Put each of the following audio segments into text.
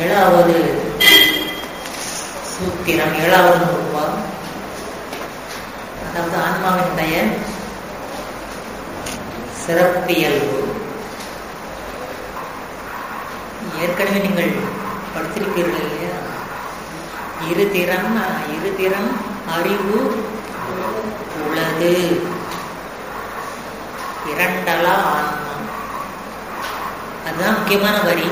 ஏழாவது சூத்திரம் ஏழாவது நூற்பா அதாவது ஆன்மாவினுடைய சிறப்பியல்பு ஏற்கனவே நீங்கள் படித்திருப்பீர்கள் இல்லையா இரு திறன் இரு திறன் அறிவு உலகு இரண்டலா ஆன்மா அதுதான் முக்கியமான வரி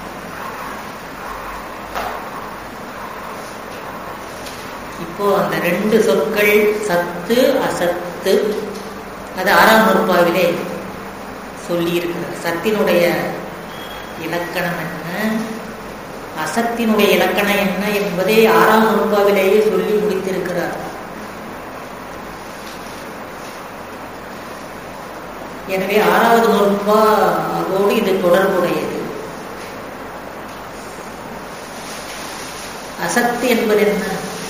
இப்போ அந்த ரெண்டு சொற்கள் சத்து அசத்து அது ஆறாம் நூற்பாவிலே சொல்லி இருக்கிறார் சத்தினுடைய இலக்கணம் என்ன அசத்தினுடைய இலக்கணம் என்ன என்பதை ஆறாம் நூற்பாவிலேயே சொல்லி முடித்திருக்கிறார் எனவே ஆறாவது நூற்பா அதோடு இது தொடர்புடையது அசத்து என்பது என்ன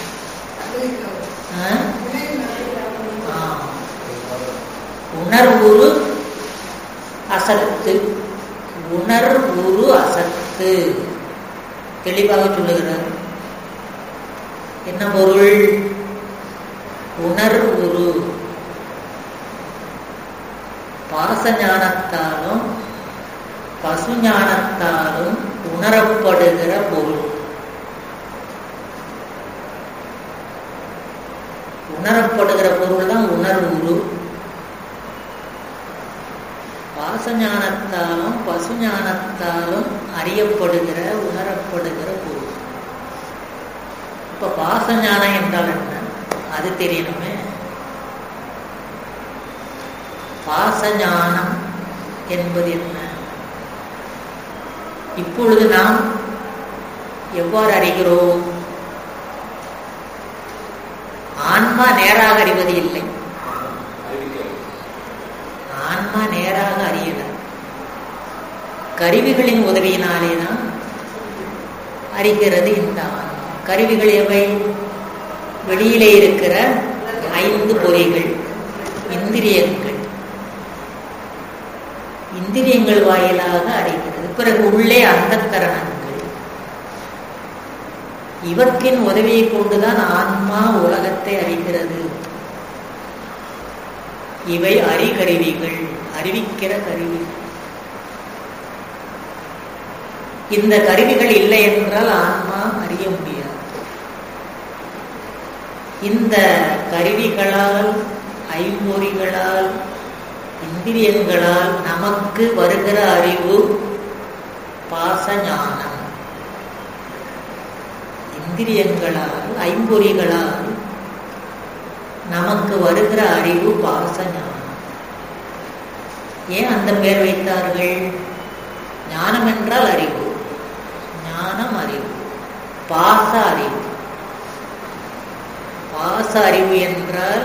ஆ? ஆ. உணர்வுரு அசத்து உணர்வுரு அசத்து தெளிவாக சொல்லுகிறார் என்ன பொருள் உணர்வுரு பாச ஞானத்தாலும் பசு ஞானத்தாலும் உணரப்படுகிற பொருள் உணரப்படுகிற பொருள் தான் உணர்வுரு பாச ஞானத்தாலும் பசு ஞானத்தாலும் அறியப்படுகிற உணரப்படுகிற பொருள் இப்ப பாச ஞானம் என்றால் என்ன அது தெரியணுமே பாச ஞானம் என்பது என்ன இப்பொழுது நாம் எவ்வாறு அறிகிறோம் ஆன்மா நேராக அறிவது இல்லை ஆன்மா நேராக அறியல கருவிகளின் உதவியினாலே தான் அறிகிறது இந்த ஆன்மா கருவிகள் எவை வெளியிலே இருக்கிற ஐந்து பொறிகள் இந்திரியங்கள் இந்திரியங்கள் வாயிலாக அறிகிறது பிறகு உள்ளே அந்த கரணங்கள் இவற்றின் உதவியை கொண்டுதான் ஆன்மா உலகத்தை அறிகிறது இவை அறிகருவிகள் அறிவிக்கிற கருவிகள் இந்த கருவிகள் இல்லை என்றால் ஆன்மா அறிய முடியாது இந்த கருவிகளால் ஐம்பொறிகளால் இந்திரியங்களால் நமக்கு வருகிற அறிவு பாச ஞானம் இந்திரியங்களால் ஐம்பொறிகளால் நமக்கு வருகிற அறிவு பாச ஞானம் ஏன் அந்த பெயர் வைத்தார்கள் ஞானம் என்றால் அறிவு ஞானம் அறிவு பாச அறிவு பாச அறிவு என்றால்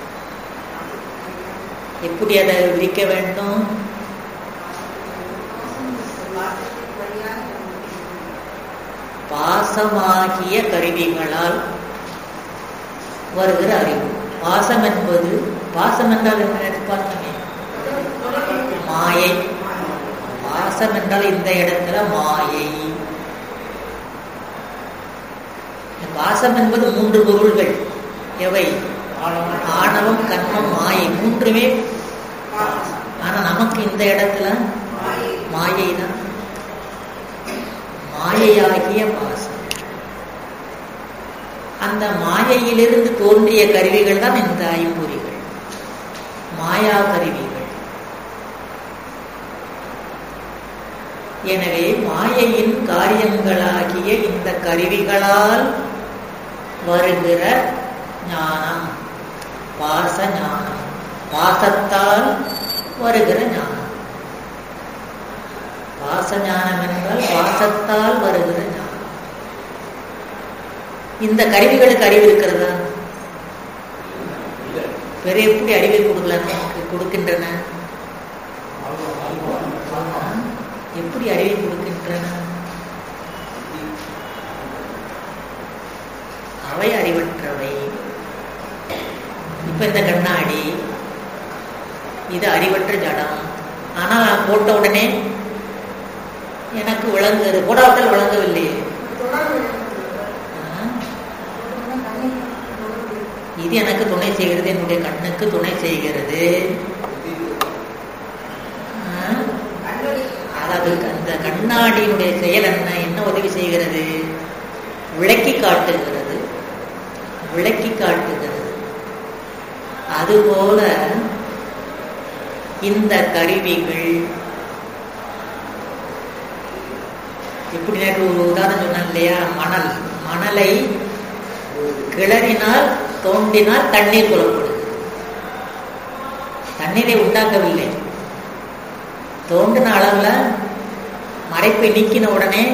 எப்படி அதை விரிக்க வேண்டும் பாசமாகிய கருவிகளால் வருகிற அறிவு பாசம் என்பது பாசம் என்றால் என்ன பார்த்தோமே மாயை பாசம் என்றால் இந்த இடத்துல மாயை பாசம் என்பது மூன்று பொருள்கள் எவை ஆணவம் கர்மம் மாயை மூன்றுமே ஆனா நமக்கு இந்த இடத்துல மாயை தான் மாயையாகிய பாசம் அந்த மாயையிலிருந்து தோன்றிய கருவிகள் தான் இந்த ஐம்பொறிகள் மாயா கருவிகள் எனவே மாயையின் காரியங்களாகிய இந்த கருவிகளால் வருகிற ஞானம் பாச ஞானம் பாசத்தால் வருகிற ஞானம் பாச ஞானம் என்றால் பாசத்தால் வருகிற ஞானம் இந்த கருவிகளுக்கு அறிவு இருக்கிறதா வேற எப்படி அறிவை கொடுக்கலாம் நமக்கு கொடுக்கின்றன எப்படி அறிவை கொடுக்கின்றன அவை அறிவற்றவை இப்ப இந்த கண்ணாடி இது அறிவற்ற ஜடம் ஆனால் நான் போட்ட உடனே எனக்கு விளங்குது போடாவத்தில் விளங்கவில்லையே ஆ? இது எனக்கு துணை செய்கிறது என்னுடைய கண்ணுக்கு துணை செய்கிறது ஆ? அதாவது அந்த கண்ணாடியினுடைய செயல் என்ன என்ன உதவி செய்கிறது விளக்கி காட்டுகிறது விளக்கி காட்டுகிறது அதுபோல இந்த கருவிகள் இப்படி நேற்று ஒரு உதாரணம் சொன்னேன் இல்லையா மணல் மணலை கிளறினால் தோண்டினால் தண்ணீர் புலப்படுது தண்ணீரை உண்டாக்கவில்லை தோண்டின அளவுல மறைப்பை நீக்கின உடனே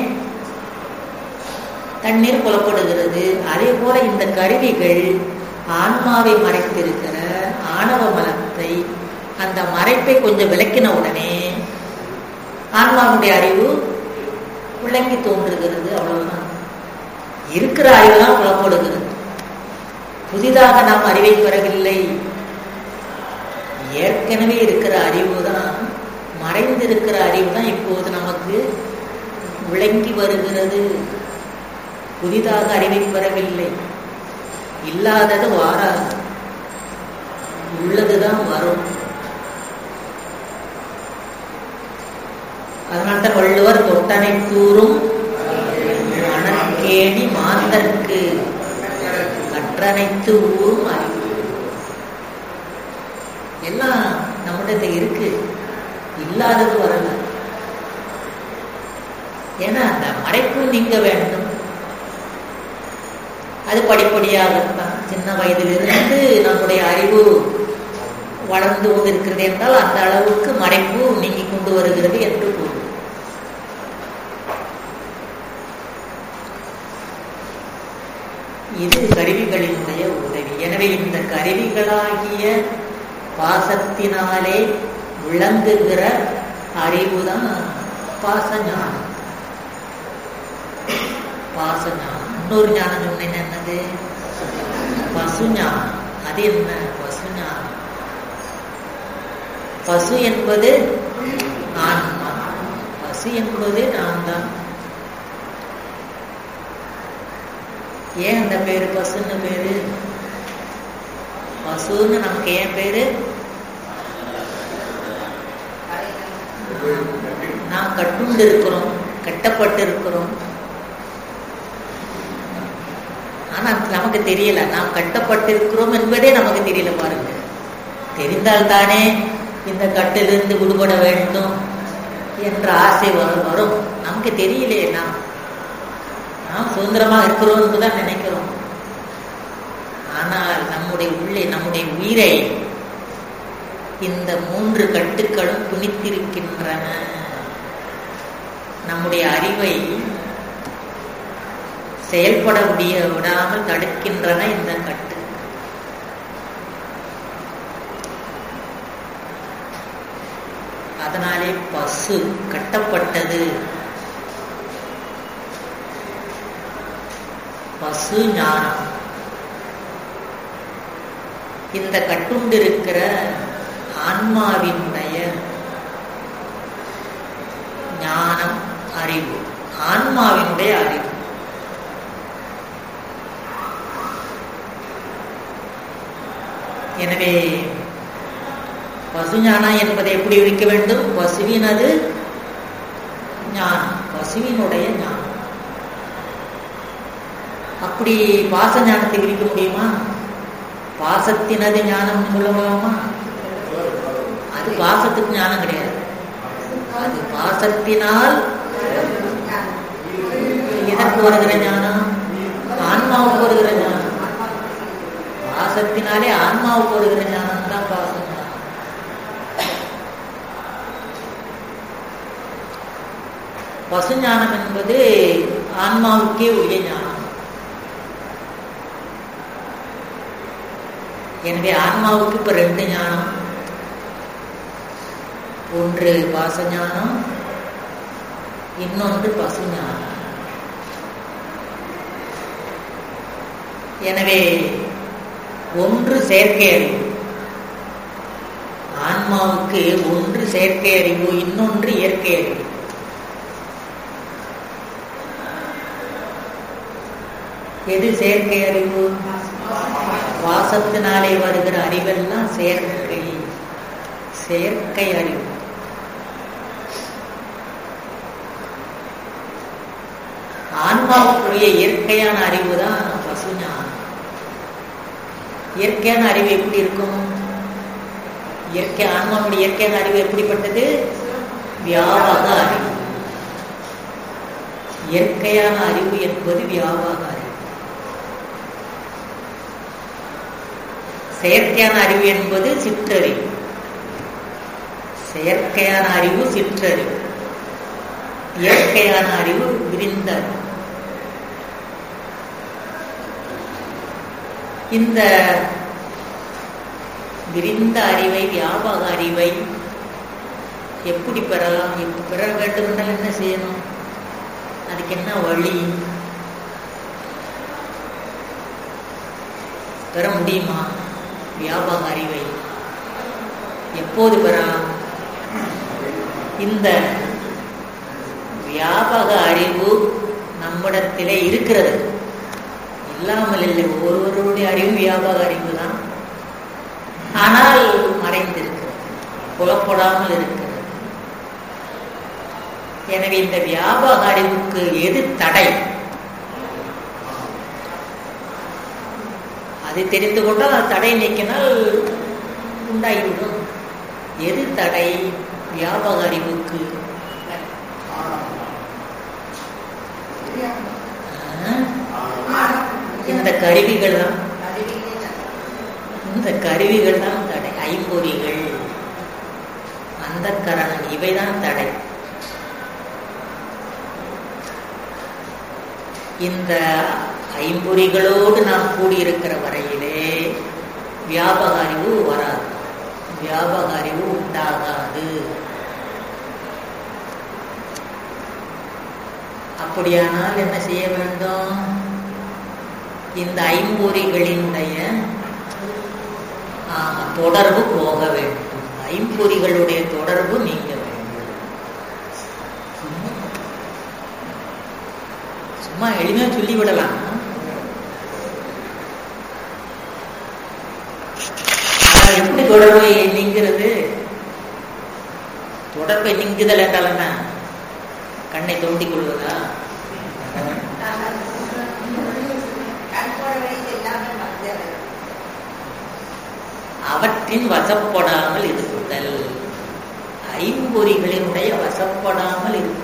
தண்ணீர் புலப்படுகிறது அதே போல இந்த கருவிகள் ஆன்மாவை மறைத்திருக்கிற ஆணவ மலத்தை அந்த மறைப்பை கொஞ்சம் விளக்கின உடனே ஆன்மாவுடைய அறிவு விளங்கி தோன்றுகிறது அவ்வளவுதான் இருக்கிற அறிவு தான் புலப்படுகிறது புதிதாக நாம் அறிவை பெறவில்லை ஏற்கனவே இருக்கிற அறிவு தான் மறைந்திருக்கிற அறிவு தான் இப்போது நமக்கு விளங்கி வருகிறது புதிதாக அறிவை பெறவில்லை இல்லாதது வாராது உள்ளதுதான் வரும் அதனால்தான் வள்ளுவர் தொட்டனை கூறும் மணற்கேணி மாந்தற்கு கற்றனைத்து ஊரும் அறிவு எல்லாம் நம்மகிட்ட இருக்கு இல்லாதது வரல ஏன்னா அந்த மறைப்பு நீங்க வேண்டும் அது படிப்படியாகத்தான் சின்ன வயதிலிருந்து நம்முடைய அறிவு வளர்ந்து கொண்டிருக்கிறது என்றால் அந்த அளவுக்கு மறைப்பு நீங்கி கொண்டு வருகிறது என்று கூறும் இது கருவிகளினுடைய உதவி எனவே இந்த கருவிகளாகிய பாசத்தினாலே விளங்குகிற அறிவுதான் பாசஞானம் பாசஞானம் இன்னொரு ஞானம் சொன்னேன் என்னது பசு ஞானம் அது என்ன பசு ஞானம் பசு என்பது ஆன்மா பசு என்பது நான் தான் ஏன் அந்த பேரு பசுன்னு பேரு பசுன்னு நமக்கு ஏன் பேரு நாம் கட்டுண்டு இருக்கிறோம் கட்டப்பட்டு இருக்கிறோம் ஆனா நமக்கு தெரியல நாம் கட்டப்பட்டிருக்கிறோம் என்பதே நமக்கு தெரியல பாருங்க தெரிந்தால் தானே இந்த கட்டிலிருந்து விடுபட வேண்டும் என்ற ஆசை வரும் வரும் நமக்கு தெரியலையே நாம் நாம் சுதந்திரமா இருக்கிறோம் தான் நினைக்கிறோம் ஆனால் நம்முடைய உள்ளே நம்முடைய உயிரை இந்த மூன்று கட்டுக்களும் துணித்திருக்கின்றன நம்முடைய அறிவை செயல்பட முடிய விடாமல் தடுக்கின்றன இந்த கட்டு அதனாலே பசு கட்டப்பட்டது பசு ஞானம் இந்த கட்டுண்டிருக்கிற ஆன்மாவினுடைய ஞானம் அறிவு ஆன்மாவினுடைய அறிவு எனவே பசுஞானம் என்பதை எப்படி விரிக்க வேண்டும் பசுவினது ஞானம் பசுவினுடைய ஞானம் அப்படி பாச ஞானத்தை விரிக்க முடியுமா பாசத்தினது ஞானம் சொல்லலாமா அது பாசத்துக்கு ஞானம் கிடையாது அது பாசத்தினால் எதற்கு வருகிற ஞானம் ஆன்மாவுக்கு வருகிற ஞானம் பாசத்தினாலே ஆன்மாவுக்கு வருகிற ஞானம் தான் பாச ஞானம் பசு ஞானம் என்பது ஆன்மாவுக்கே உரிய ஞானம் எனவே ஆன்மாவுக்கு இப்ப ரெண்டு ஞானம் ஒன்று பாச ஞானம் இன்னொன்று பசு ஞானம் எனவே ஒன்று செயற்கை அறிவு ஆன்மாவுக்கு ஒன்று செயற்கை அறிவு இன்னொன்று இயற்கை அறிவு எது செயற்கை அறிவு வாசத்தினாலே வருகிற அறிவெல்லாம் செயற்கை செயற்கை அறிவு ஆன்மாவுக்குரிய இயற்கையான அறிவு தான் பசுஞானம் இயற்கையான அறிவு எப்படி இருக்கும் இயற்கை ஆன்மாவுடைய இயற்கையான அறிவு எப்படிப்பட்டது வியாபக அறிவு இயற்கையான அறிவு என்பது வியாபக அறிவு செயற்கையான அறிவு என்பது சிற்றறிவு செயற்கையான அறிவு சிற்றறிவு இயற்கையான அறிவு விரிந்த அறிவு இந்த விரிந்த அறிவை வியாபக அறிவை எப்படி பெறலாம் இப்ப பெற வேண்டும் என்றால் என்ன செய்யணும் அதுக்கு என்ன வழி பெற முடியுமா வியாபக அறிவை எப்போது பெறலாம் இந்த வியாபக அறிவு நம்மிடத்திலே இருக்கிறது இல்லாமல் இல்லை ஒவ்வொருவருடைய அறிவு வியாபக அறிவு தான் ஆனால் மறைந்திருக்கிறது புலப்படாமல் இருக்கிறது எனவே இந்த வியாபக அறிவுக்கு எது தடை அது தெரிந்து கொண்டால் அது தடை நீக்கினால் உண்டாகிவிடும் எது தடை வியாபக அறிவுக்கு இந்த கருவிகள் தான் இந்த கருவிகள் தான் தடை ஐம்பொறிகள் அந்த கரணம் இவைதான் தடை இந்த ஐம்பொறிகளோடு நாம் கூடியிருக்கிற வரையிலே வியாபக அறிவு வராது வியாபக அறிவு உண்டாகாது அப்படியானால் என்ன செய்ய வேண்டும் இந்த ஐம்பொறிகளினுடைய தொடர்பு போக வேண்டும் ஐம்பொறிகளுடைய தொடர்பு நீங்க வேண்டும் சும்மா எளிமையா சொல்லிவிடலாம் எப்படி தொடர்பை நீங்கிறது தொடர்பை நீங்குதல் என்றால் என்ன கண்ணை தோண்டிக் கொள்வதா அவற்றின் வசப்படாமல் இருத்தல் ஐம்பொறிகளினுடைய வசப்படாமல் இருப்பது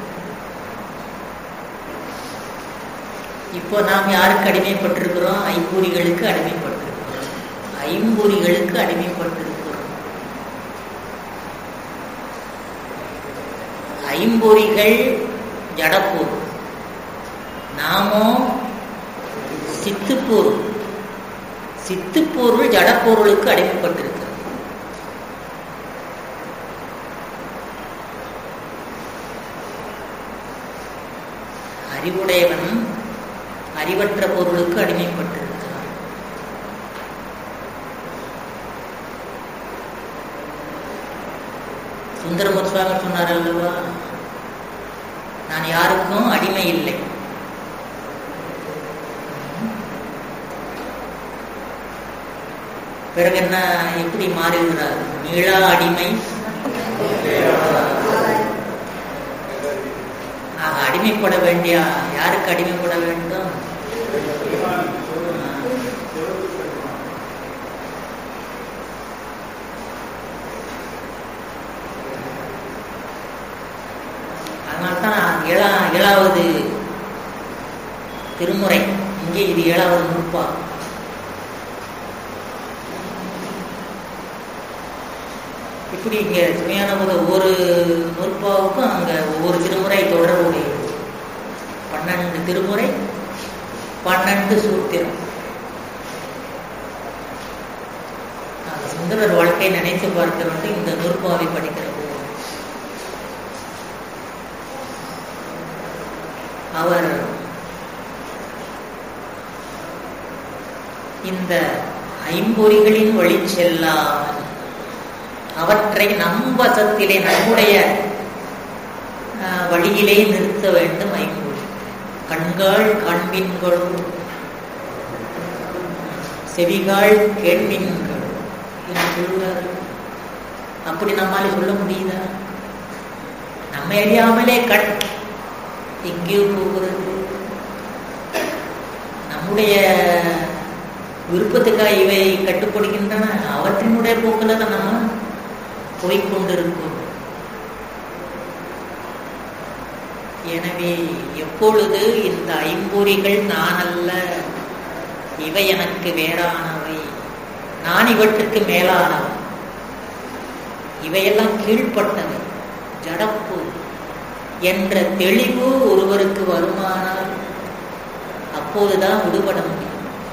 இப்போ நாம் யாருக்கு அடிமைப்பட்டிருக்கிறோம் ஐம்பொறிகளுக்கு அடிமைப்பட்டிருக்கிறோம் ஐம்பொறிகளுக்கு அடிமைப்பட்டிருக்கிறோம் ஐம்பொறிகள் ஜடப்பொருள் நாமோ சித்துப்பொருள் சித்துப்பொருள் ஜடப்பொருளுக்கு அடிமைப்பட்டிருக்கிறது அறிவுடையவன் அறிவற்ற பொருளுக்கு அடிமைப்பட்டிருக்கிறான் சுந்தரமுத் சுவாமி சொன்னார் அல்லவா நான் யாருக்கும் அடிமை இல்லை பிறகு என்ன எப்படி மாறுகிறார் மீளா அடிமை ஆக அடிமைப்பட வேண்டிய யாருக்கு அடிமைப்பட வேண்டும் அதனால்தான் ஏழா ஏழாவது திருமுறை இங்கே இது ஏழாவது நூற்பா இப்படி இங்க சுமையான போது ஒவ்வொரு நூற்பாவுக்கும் அங்க ஒவ்வொரு திருமுறை தொடர்புடையது பன்னெண்டு திருமுறை பன்னெண்டு சூத்திரம் சுந்தரர் வாழ்க்கையை நினைத்து பார்க்க வேண்டும் இந்த நூற்பாவை படிக்கிற போது அவர் இந்த ஐம்பொறிகளின் வழி செல்லாமல் அவற்றை நம் வசத்திலே நம்முடைய வழியிலே நிறுத்த வேண்டும் ஐம்பொறி கண்கள் காண்பின்களும் செவிகால் கேள்வின்கள் என்று சொல்லுவார்கள் அப்படி நம்மால சொல்ல முடியுதா நம்ம அறியாமலே கண் எங்கேயோ போகிறது நம்முடைய விருப்பத்துக்காக இவை கட்டுப்படுகின்றன அவற்றினுடைய போக்கில் தான் நம்ம போய்கொண்டிருக்கிறோம் எனவே எப்பொழுது இந்த ஐம்பொறிகள் நான் அல்ல இவை எனக்கு வேறானவை நான் இவற்றுக்கு மேலானவை இவையெல்லாம் கீழ்ப்பட்டவை ஜடப்பு என்ற தெளிவு ஒருவருக்கு வருமானால் அப்போதுதான் விடுபட முடியும்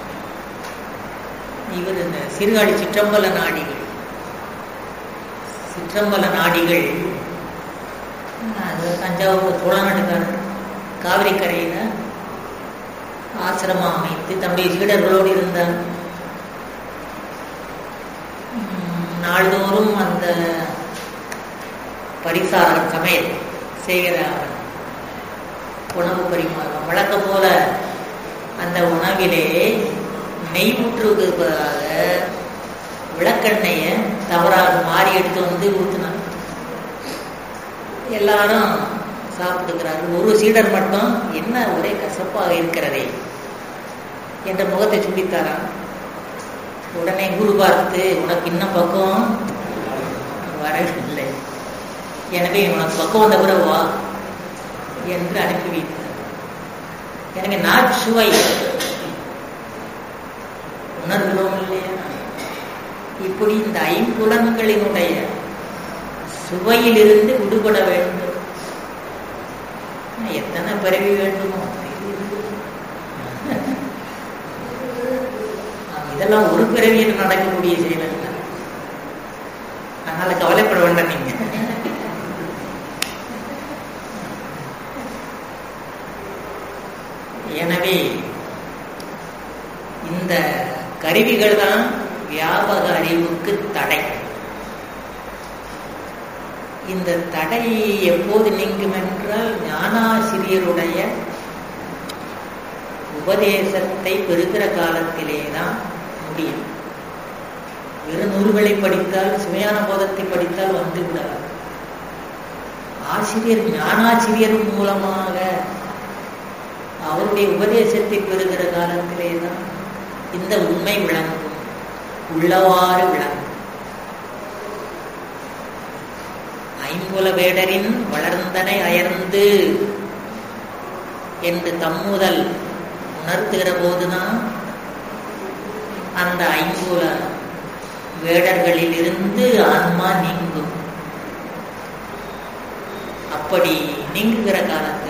இவர் இந்த சீர்காழி சிற்றம்பல நாடிகள் சிற்றம்பல நாடிகள் அது தஞ்சாவூர் சோழநாட்டுக்காரர் காவிரி கரையில ஆசிரமம் அமைத்து தம்முடைய சீடர்களோடு இருந்தார் நாள்தோறும் அந்த பரிசாரர் சமையல் செய்கிற உணவு பரிமாறும் வழக்கம் போல அந்த உணவிலே நெய் ஊற்றுவதற்காக விளக்கெண்ணெய தவறாக மாறி எடுத்து வந்து ஊற்றினாங்க எல்லாரும் சாப்பிட்டுக்கிறாரு ஒரு சீடர் மட்டும் என்ன ஒரே கசப்பாக இருக்கிறதே என்ற முகத்தை சுட்டித்தாராம் உடனே குரு பார்த்து உனக்கு இன்னும் பக்குவம் வரவில்லை எனவே உனக்கு பக்குவம் வந்த பிறகு வா என்று அனுப்பி வைத்தார் எனவே நாச்சுவை உணர்கிறோம் இல்லையா இப்படி இந்த ஐம்புலன்களினுடைய சுவையிலிருந்து விடுபட வேண்டும் எத்தனை பிறவி வேண்டுமோ இதெல்லாம் ஒரு பிறவியில் நடக்கக்கூடிய செயல் அல்ல அதனால கவலைப்பட வேண்டாம் நீங்க எனவே இந்த கருவிகள் தான் வியாபக அறிவுக்கு தடை இந்த தடை எப்போது நீங்கும் என்றால் ஞானாசிரியருடைய உபதேசத்தை பெறுகிற காலத்திலே தான் முடியும் வெறும் நூல்களை படித்தால் சுமையான போதத்தை படித்தால் வந்து விடாது ஆசிரியர் ஞானாசிரியர் மூலமாக அவருடைய உபதேசத்தை பெறுகிற காலத்திலே தான் இந்த உண்மை விளங்கும் உள்ளவாறு விளங்கும் ஐம்புல வேடரின் வளர்ந்தனை அயர்ந்து என்று தம்முதல் உணர்த்துகிற போதுதான் அந்த ஐம்புல வேடர்களில் இருந்து ஆன்மா நீங்கும் அப்படி நீங்குகிற காலத்துல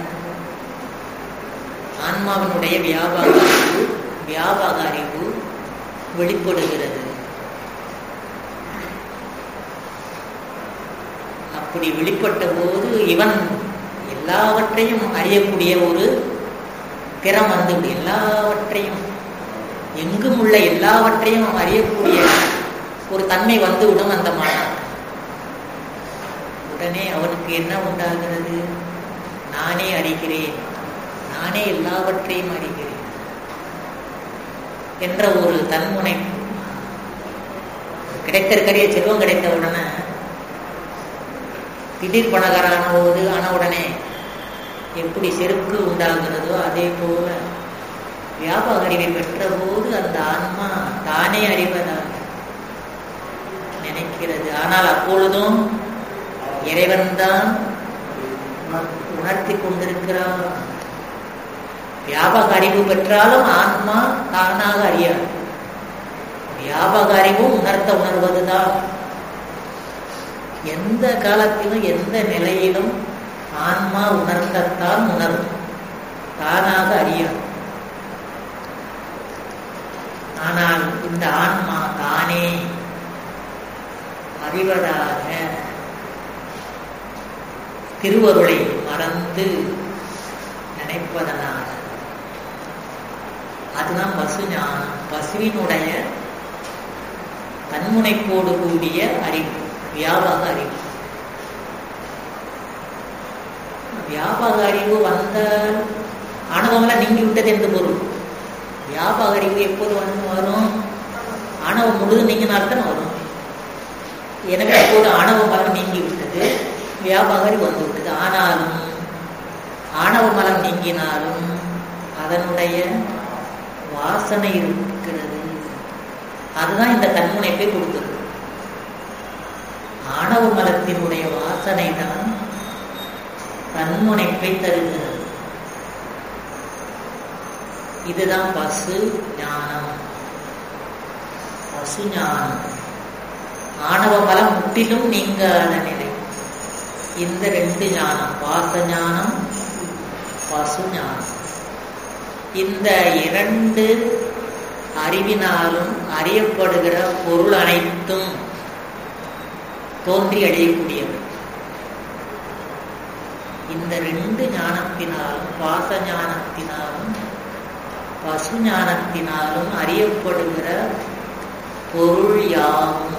ஆன்மாவினுடைய வியாபார அறிவு வியாபார அறிவு வெளிப்படுகிறது அப்படி வெளிப்பட்ட போது இவன் எல்லாவற்றையும் அறியக்கூடிய ஒரு திறம் வந்து எல்லாவற்றையும் எங்கும் உள்ள எல்லாவற்றையும் அறியக்கூடிய ஒரு தன்மை வந்து விடும் அந்த மாணவன் உடனே அவனுக்கு என்ன உண்டாகிறது நானே அறிகிறேன் நானே எல்லாவற்றையும் அறிகிறேன் என்ற ஒரு தன்முனைப்பு கிடைத்திருக்கிற செல்வம் கிடைத்த உடனே திடீர் பணக்காரான போது ஆன உடனே எப்படி செருக்கு உண்டாகிறதோ அதே போல வியாபார அறிவை பெற்ற போது அந்த ஆன்மா தானே அறிவதாக நினைக்கிறது ஆனால் அப்பொழுதும் இறைவன் தான் உணர்த்தி கொண்டிருக்கிறான் வியாபக அறிவு பெற்றாலும் ஆன்மா தானாக அறியாது வியாபக அறிவும் உணர்த்த உணர்வதுதான் எந்த காலத்திலும் எந்த நிலையிலும் ஆன்மா உணர்ந்தத்தான் உணரும் தானாக அறியாது ஆனால் இந்த ஆன்மா தானே அறிவதாக திருவருளை மறந்து நினைப்பதனால் அதுதான் பசு ஞானம் பசுவினுடைய தன்முனைப்போடு கூடிய அறிவு வியாபக அறிவு வியாபக அறிவு வந்த ஆணவம்லாம் நீங்கி விட்டது என்று பொருள் வியாபக அறிவு எப்போது வந்து வரும் ஆணவம் முழுது நீங்கினால்தான் வரும் எனவே அப்போது ஆணவ மலம் நீங்கி விட்டது வியாபக அறிவு வந்து விட்டது ஆனாலும் ஆணவ மலம் நீங்கினாலும் அதனுடைய வாசனை இருக்கிறது அதுதான் இந்த தன்முனைப்பை கொடுத்தது ஆணவ மலத்தினுடைய வாசனை தான் தன்முனைப்பை தருகிறது இதுதான் பசு ஞானம் பசு ஞானம் ஆணவ மலம் முற்றிலும் நீங்காத நிலை இந்த ரெண்டு ஞானம் பாச ஞானம் பசு ஞானம் இந்த இரண்டு அறிவினாலும் அறியப்படுகிற பொருள் அனைத்தும் தோன்றி அடையக்கூடியது இந்த ரெண்டு ஞானத்தினாலும் பாச ஞானத்தினாலும் பசு ஞானத்தினாலும் அறியப்படுகிற பொருள் யாவும்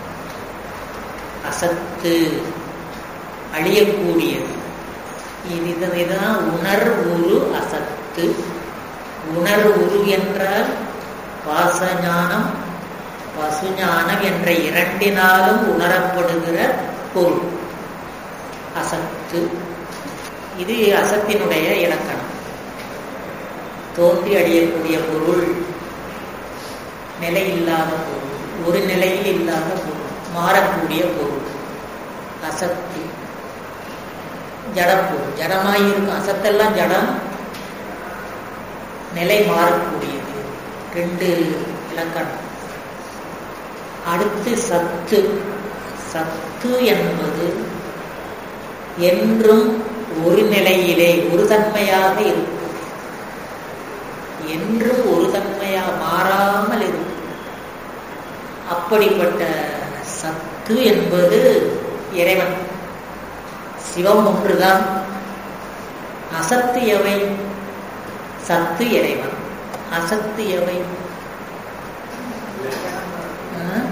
அசத்து அழியக்கூடியது இது இதுதான் உணர்வுரு அசத்து உணர்வுரு என்றால் பாசஞானம் பசுஞானம் என்ற இரண்டினாலும் உணரப்படுகிற பொருள் அசத்து இது அசத்தினுடைய இலக்கணம் தோன்றி அழியக்கூடிய பொருள் நிலை இல்லாத பொருள் ஒரு நிலையில் இல்லாத பொருள் மாறக்கூடிய பொருள் அசத்து ஜடப்பொருள் ஜடமாயிருக்கும் அசத்தெல்லாம் ஜடம் நிலை மாறக்கூடியது ரெண்டு இலக்கணம் அடுத்து சத்து சத்து என்பது என்றும் ஒரு நிலையிலே ஒரு தன்மையாக இருக்கும் என்றும் ஒரு தன்மையா மாறாமல் இருக்கும் அப்படிப்பட்ட சத்து என்பது இறைவன் சிவம் ஒன்றுதான் அசத்து எவை சத்து இறைவன் அசத்து எவை ஆ?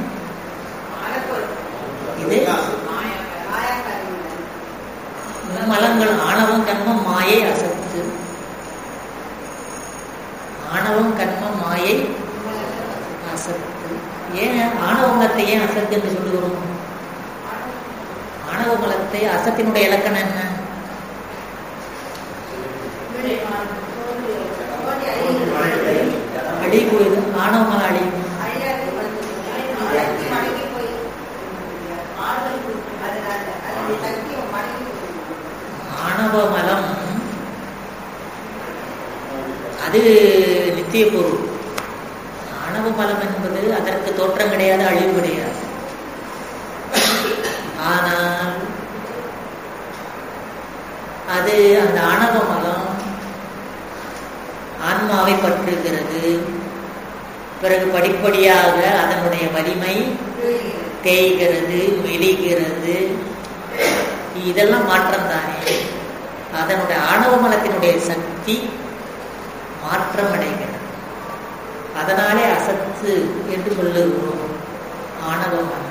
இது மலங்கள் ஆணவம் கண்மம் மாயை அசத்து ஆணவம் கண்மம் மாயை அசத்து ஏன் ஆணவ மலத்தை ஏன் அசத்து என்று சொல்லுகிறோம் ஆணவ மலத்தை அசத்தினுடைய இலக்கணம் என்ன அழிவுது ஆணவ மலம் அழிவு ஆணவ மலம் அது நித்திய பொருள் ஆணவ மலம் என்பது அதற்கு தோற்றம் கிடையாது அழிவு கிடையாது ஆனால் அது அந்த ஆணவ மலம் ஆன்மாவை பற்றுகிறது பிறகு படிப்படியாக அதனுடைய வலிமை தேய்கிறது மெலிகிறது இதெல்லாம் மாற்றம் தானே அதனுடைய ஆணவ மலத்தினுடைய சக்தி மாற்றம் அடைகிறது அதனாலே அசத்து என்று சொல்லுகிறோம் ஆணவ மலம்